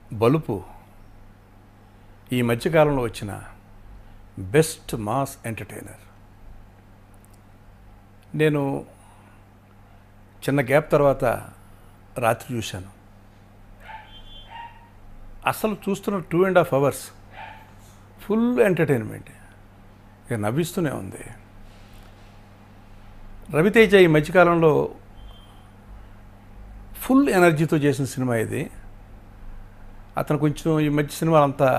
బలుపు ఈ మధ్యకాలంలో వచ్చిన బెస్ట్ మాస్ ఎంటర్టైనర్ నేను చిన్న గ్యాప్ తర్వాత రాత్రి చూశాను అసలు చూస్తున్న two and half hours full entertainment ఇక నవ్విస్తూనే ఉంది రవితేజ ఈ మధ్యకాలంలో ఫుల్ ఎనర్జీతో చేసిన సినిమా ఇది అతను కొంచెం ఈ మధ్య సినిమాలు అంతా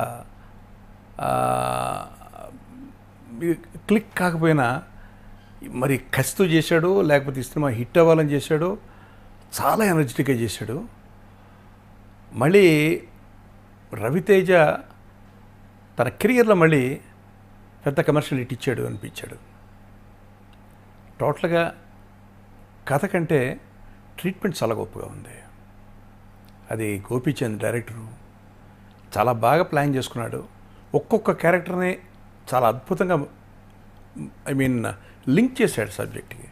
క్లిక్ కాకపోయినా మరి కసితో చేశాడు లేకపోతే ఈ సినిమా హిట్ అవ్వాలని చేశాడు చాలా ఎనర్జెటిక్గా చేశాడు మళ్ళీ రవితేజ తన కెరియర్లో మళ్ళీ పెద్ద కమర్షియల్ హిట్ ఇచ్చాడు అనిపించాడు టోటల్గా కథ కంటే ట్రీట్మెంట్ చాలా గొప్పగా ఉంది అది గోపీచంద్ డైరెక్టరు చాలా బాగా ప్లాన్ చేసుకున్నాడు ఒక్కొక్క క్యారెక్టర్ని చాలా అద్భుతంగా ఐ మీన్ లింక్ చేశాడు సబ్జెక్ట్కి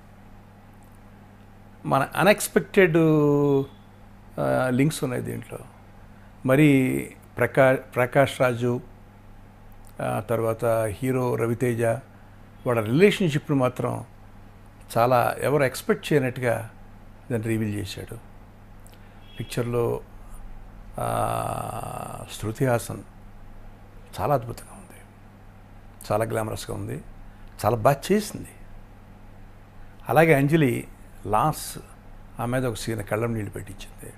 మన అన్ఎక్స్పెక్టెడ్ లింక్స్ ఉన్నాయి దీంట్లో మరి ప్రకా ప్రకాష్ రాజు ఆ తర్వాత హీరో రవితేజ వాళ్ళ రిలేషన్షిప్ను మాత్రం చాలా ఎవరు ఎక్స్పెక్ట్ చేయనట్టుగా దాన్ని రివీల్ చేశాడు పిక్చర్లో ఆ, శృతి హాసన్ చాలా అద్భుతంగా ఉంది చాలా గ్లామరస్గా ఉంది చాలా బాగా చేసింది అలాగే అంజలి లాస్ ఆ మీద ఒక సీన్ కళ్ళం నీళ్ళు పెట్టించింది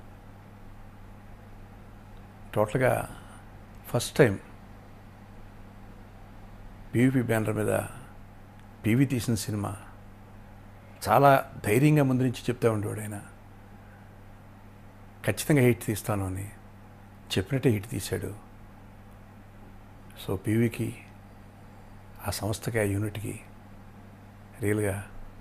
టోటల్గా ఫస్ట్ టైం పీవీపీ బ్యానర్ మీద పీవీ తీసిన సినిమా చాలా ధైర్యంగా ముందు నుంచి చెప్తా ఉండేవాడు ఆయన ఖచ్చితంగా హిట్ తీస్తాను అని చెప్పినట్టే హిట్ తీశాడు సో పీవీకి ఆ సంస్థకి ఆ యూనిట్కి రియల్గా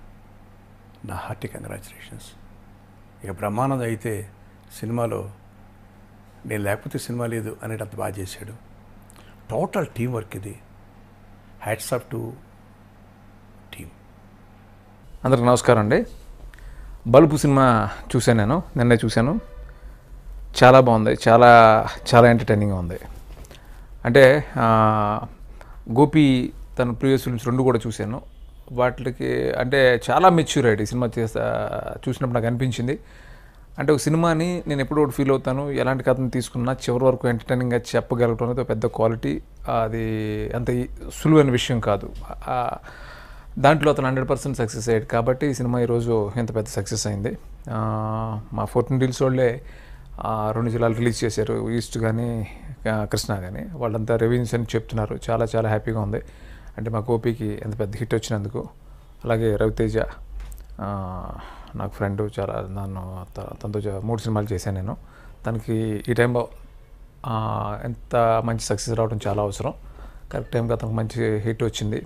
నా హార్టీ కంగ్రాచులేషన్స్ ఇక బ్రహ్మానందం అయితే సినిమాలో నేను లేకపోతే సినిమా లేదు అనేటంత బాగా చేశాడు టోటల్ టీం వర్క్ ఇది హ్యాట్స్ ఆఫ్ టు టీమ్ అందరికి నమస్కారం అండి బలుపు సినిమా చూశాను నేను నిన్నే చూశాను చాలా బాగుంది చాలా చాలా ఎంటర్టైనింగ్గా ఉంది అంటే ఆ, గోపి తన ప్రీవియస్ ఫిల్మ్స్ రెండు కూడా చూశాను వాటికి అంటే చాలా మెచ్యూర్ అయ్యాడు ఈ సినిమా చేస్తా చూసినప్పుడు నాకు అనిపించింది అంటే ఒక సినిమాని నేను ఎప్పుడు ఒకటి ఫీల్ అవుతాను ఎలాంటి కథను తీసుకున్నా చివరి వరకు ఎంటర్టైనింగ్గా చెప్పగలగడం అనేది ఒక పెద్ద క్వాలిటీ అది అంత ఈ- సులువైన విషయం కాదు ఆ, దాంట్లో అతను హండ్రెడ్ పర్సెంట్ సక్సెస్ అయ్యాడు కాబట్టి ఈ సినిమా ఈరోజు ఇంత పెద్ద సక్సెస్ అయింది ఆ, మా ఫోర్టీన్ డీల్స్ వాళ్ళే ఆ, రెండు జిల్లాలు రిలీజ్ చేశారు ఈస్ట్ కానీ ఆ, కృష్ణా కానీ వాళ్ళంతా రివ్యూస్ అని చెప్తున్నారు చాలా చాలా హ్యాపీగా ఉంది అంటే మా గోపికి ఎంత పెద్ద హిట్ వచ్చినందుకు అలాగే రవితేజ ఆ, నాకు ఫ్రెండ్ చాలా నన్ను త- తనతో చా- మూడు సినిమాలు చేశాను నేను తనకి ఈ టైంలో ఆ, ఎంత మంచి సక్సెస్ రావడం చాలా అవసరం కరెక్ట్ టైంకి అతనికి మంచి హిట్ వచ్చింది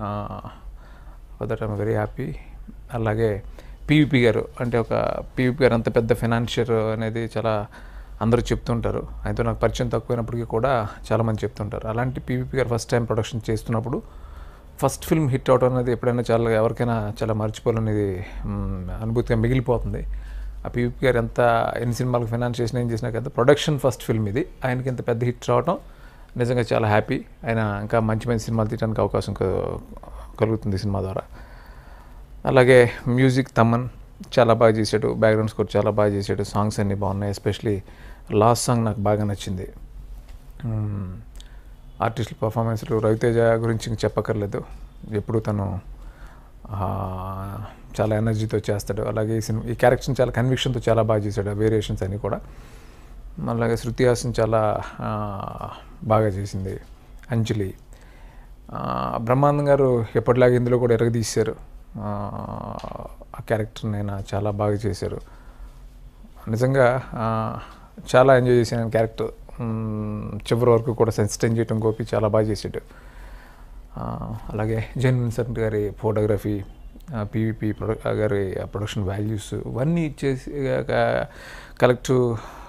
దట్ ఐమ్ వెరీ హ్యాపీ అలాగే పీవీపీ గారు అంటే ఒక పీవీపీ గారు అంత పెద్ద ఫైనాన్షియర్ అనేది చాలా అందరూ చెప్తుంటారు ఆయనతో నాకు పరిచయం తక్కువైనప్పటికీ కూడా చాలామంది చెప్తుంటారు అలాంటి పీవీపీ గారు ఫస్ట్ టైం ప్రొడక్షన్ చేస్తున్నప్పుడు ఫస్ట్ ఫిల్మ్ హిట్ అవడం అనేది ఎప్పుడైనా చాలా ఎవరికైనా చాలా మర్చిపోలేనిది మ్, అనుభూతిగా మిగిలిపోతుంది ఆ పీవీపీ గారు ఎంత ఎన్ని సినిమాలకు ఫైనాన్స్ చేసినా ఏం చేసినా కదా ప్రొడక్షన్ ఫస్ట్ ఫిల్మ్ ఇది ఆయనకి ఇంత పెద్ద హిట్ రావడం నిజంగా చాలా హ్యాపీ ఆయన ఇంకా మంచి మంచి సినిమాలు తీయడానికి అవకాశం క- కలుగుతుంది ఈ సినిమా ద్వారా అలాగే మ్యూజిక్ తమన్ చాలా బాగా చేశాడు బ్యాక్గ్రౌండ్ స్కోర్ చాలా బాగా చేశాడు సాంగ్స్ అన్నీ బాగున్నాయి ఎస్పెషలీ లాస్ట్ సాంగ్ నాకు బాగా నచ్చింది మ్మ్. ఆర్టిస్టుల పర్ఫార్మెన్స్లు రవితేజ గురించి ఇంక చెప్పక్కర్లేదు ఎప్పుడు తను ఆ, చాలా ఎనర్జీతో చేస్తాడు అలాగే ఈ సినిమా ఈ క్యారెక్టర్ని చాలా కన్విక్షన్తో చాలా బాగా చేశాడు వేరియేషన్స్ అన్నీ కూడా అలాగే శృతి హాసన్ చాలా ఆ, బాగా చేసింది అంజలి ఆ, బ్రహ్మానందం గారు ఎప్పటిలాగా ఇందులో కూడా ఎరగదీశారు ఆ, ఆ క్యారెక్టర్ని ఆయన చాలా బాగా చేశారు నిజంగా ఆ, చాలా ఎంజాయ్ చేశాను క్యారెక్టర్ మ్, చివరి వరకు కూడా సెన్సిటైన్ చేయడం గోపి చాలా బాగా చేసాడు ఆ, అలాగే జైన్ విన్సెంట్ గారి ఫోటోగ్రఫీ పీవీపీ ప్రొడక్ గారి ప్రొడక్షన్ వాల్యూస్ ఇవన్నీ ఇచ్చేసి కలెక్టివ్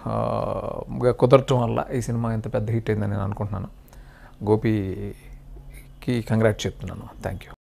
కుదరటం వల్ల ఈ సినిమా ఇంత పెద్ద హిట్ అయిందని నేను అనుకుంటున్నాను గోపికి కంగ్రాట్ చెప్తున్నాను థ్యాంక్ యూ